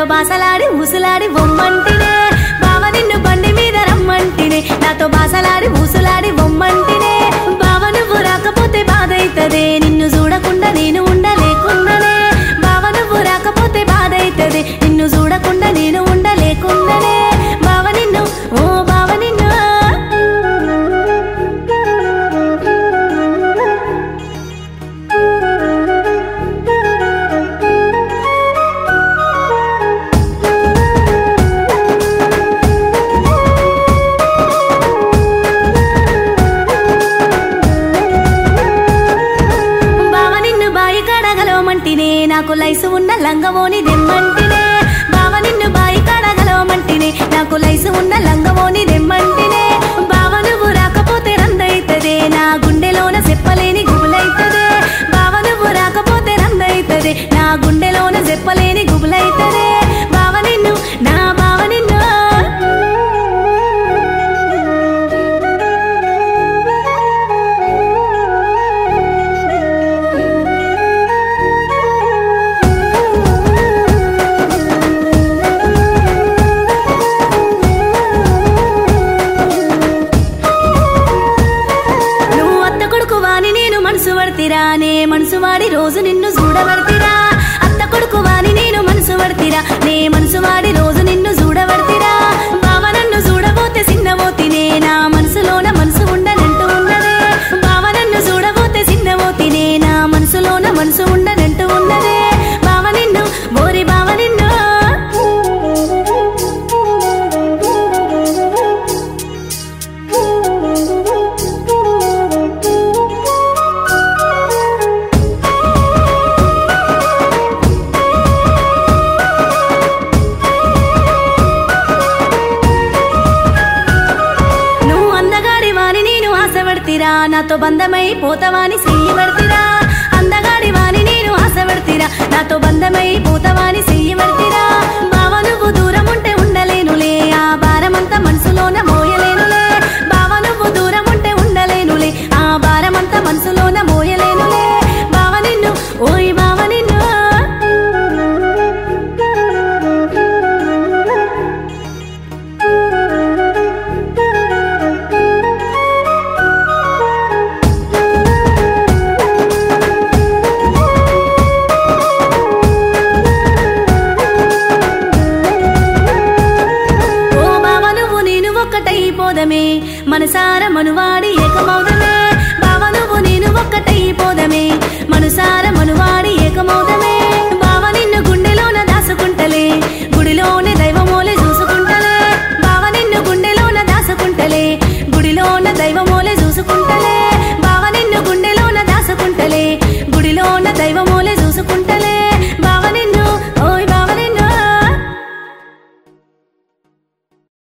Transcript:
బాసలాడి ఊసులాడి బొమ్మంటినే బావ నిన్ను బండి మీద రమ్మంటినే నాతో బాసలాడి ఊసులాడి బొమ్మంటినే బావ నువ్వు రాకపోతే బాధైతదే నిన్ను చూడకుండా నేను ఉండలేకుండానే బావ నువ్వు రాకపోతే బాధైతదే నిన్ను చూడకుండా నేను ఉండలేకుండానే బావ నిన్ను ఓ బావ నిన్ను బావ నిన్ను బాయి కాడగలవమంటినే నాకు లైసు ఉన్న లంగవోని దెమ్మంటినే బావ నిన్ను బాయి కాడగలవమంటినే నాకు లైసు ఉన్న లంగవోని దెమ్మంటినే బావ నువ్వు రాకపోతే రందైతదే నా గుండెలోన చెప్పలేని గుబులైతదే బావ నువ్వు రాకపోతే రందైతదే నా గుండెలోన చెప్పలేని గుబులైతదే బావ నిన్ను నా బావ నిన్ను నువ్వు అత్త కొడుకు వాని నేను మనసు పడతిరా నే మనసు వాడి రోజు నిన్ను చూడబడతిరా అత్త కొడుకు వాని నేను మనసు పడతిరా నే మనసు వాడి రోజు నిన్ను చూడబడతిరా బావ నన్ను చూడబోతే సిన్నబోతినే నా మనసులోన మనసు ఉండనంటూ ఉన్నదే బావ నన్ను చూడబోతే సిన్నబోతినే నా మనసులోన మనసు ఉండనంటూ ఉన్నదే బావ నిన్ను బోరి బావ నిన్ను నువ్వు అందగాడి వాని నేను ఆశపడతిరా నాతో బంధమై పోతవాని చెయ్యబడతిరా అందగాడి వాని నేను ఆశపడతిరా నాతో బంధమై పోతవాని చెయ్యబడతిరా బావ నువ్వు దూరం ఉంటే ఉండలేనులే ఆ భారమంతా మనసులోన మోయలేనులే బావ నువ్వు దూరం ఉంటే ఉండలేనులే ఆ భారమంతా మనసులోన మోయలేనులే బావ నిన్ను ఓయ్ బావ నిన్ను ఓ బావ నువ్వు నేను ఒక్కటైపోదమే మనసార మనువాడి ఏకమౌదమే బావ నువ్వు నేను ఒక్కటైపోదమే మనసార మనువాడి